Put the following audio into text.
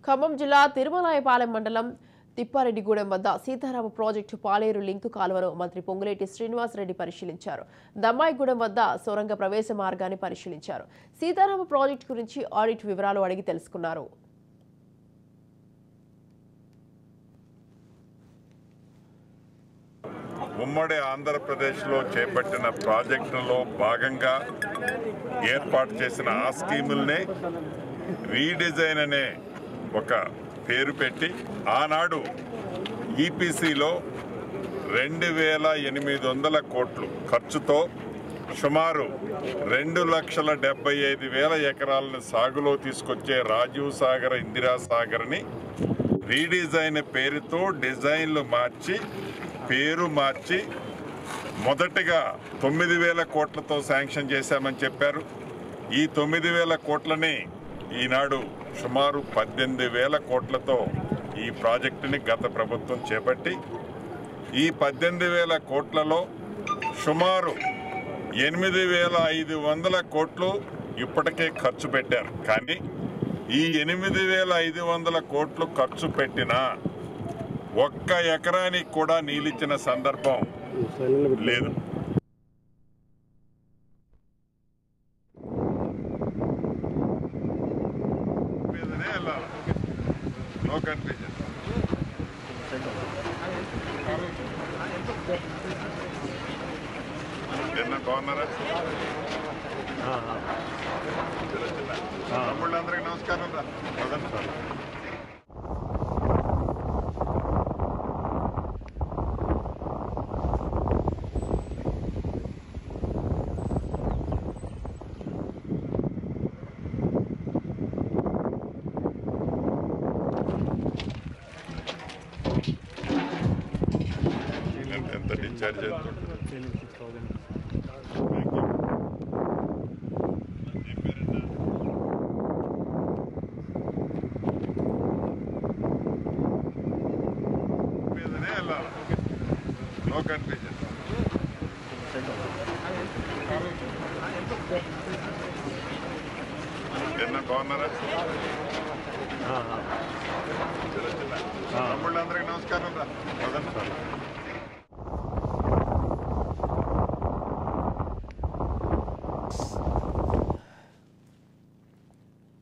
ఖమ్మం జిల్లా తిరుమలాయపాలెం మండలం తిప్పారెడ్డిగూడెం వద్ద సీతారామ ప్రాజెక్టు పాలేరు లింకు కాలువను మంత్రి పొంగులేటి శ్రీనివాసరెడ్డి పరిశీలించారు దమ్మాయిగూడెం వద్ద సొరంగ ప్రవేశ మార్గాన్ని పరిశీలించారు సీతారామ ప్రాజెక్టు గురించి ఆడిట్ వివరాలు అడిగి తెలుసుకున్నారు ఉమ్మడి ఆంధ్రప్రదేశ్లో చేపట్టిన ప్రాజెక్టులో భాగంగా ఏర్పాటు చేసిన ఆ స్కీముల్నే రీడిజైన్ అనే ఒక పేరు పెట్టి ఆనాడు ఈపీసీలో రెండు వేల ఎనిమిది వందల కోట్లు ఖర్చుతో సుమారు రెండు లక్షల డెబ్బై ఐదు వేల ఎకరాలను సాగులో తీసుకొచ్చే రాజీవ్ సాగర్ ఇందిరా సాగర్ని రీడిజైన్ పేరుతో డిజైన్లు మార్చి పేరు మార్చి మొదటిగా తొమ్మిది వేల కోట్లతో శాంక్షన్ చేశామని చెప్పారు ఈ తొమ్మిది వేల కోట్లని ఈనాడు సుమారు పద్దెనిమిది వేల కోట్లతో ఈ ప్రాజెక్టుని గత ప్రభుత్వం చేపట్టి ఈ పద్దెనిమిది వేల కోట్లలో సుమారు ఎనిమిది వేల ఐదు వందల కోట్లు ఇప్పటికే ఖర్చు పెట్టారు కానీ ఈ ఎనిమిది వేల ఐదు వందల కోట్లు ఖర్చు పెట్టినా ఒక్క ఎకరానికి కూడా నీళ్ళిచ్చిన సందర్భం లేదు మీదనే వెళ్ళాలి. నో కన్ఫ్యూజన్ ఏమన్నా బాగున్నారా తమ్ముళ్ళందరికీ నమస్కారం రా పదండి సార్ ఎంత- ఎంత డిశ్చార్జ్ చేస్తుంటారు మీదనే వెళ్ళాలి. నో కన్ఫ్యూజన్ ఏమన్నా బాగున్నారా తమ్ముళ్ళందరికీ నమస్కారం రా పదండి సార్